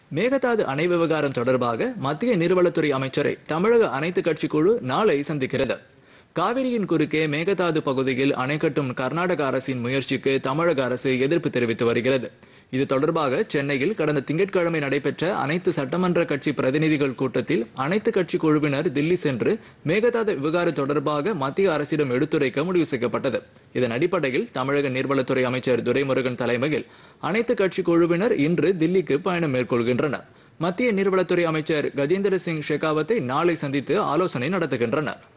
மேகதாது அணை விவகாரம் தொடர்பாக மத்திய நீர்வளத்துறை அமைச்சரை தமிழக அனைத்து கட்சி குழு நாளை சந்திக்கிறது காவிரியின் குறுக்கே மேகதாது பகுதியில் அணை கட்டும் கர்நாடக அரசின் முயற்சிக்கு தமிழக அரசு எதிர்ப்பு தெரிவித்து வருகிறது இது தொடர்பாக சென்னையில் கடந்த திங்கட்கிழமை நடைபெற்ற அனைத்து சட்டமன்ற கட்சி பிரதிநிதிகள் கூட்டத்தில் அனைத்து கட்சி குழுவினர் தில்லி சென்று மேகதாது விவகாரம் தொடர்பாக மத்திய அரசிடம் எடுத்துரைக்க முடிவு செய்யப்பட்டது இதன் அடிப்படையில் தமிழக நீர்வளத்துறை அமைச்சர் துரைமுருகன் தலைமையில் அனைத்து கட்சி குழுவினர் இன்று தில்லிக்கு பயணம் மேற்கொள்கின்றனர் மத்திய நீர்வளத்துறை அமைச்சர் கஜேந்திர சிங் ஷெகாவத்தை நாளை சந்தித்து ஆலோசனை நடத்துகின்றனர்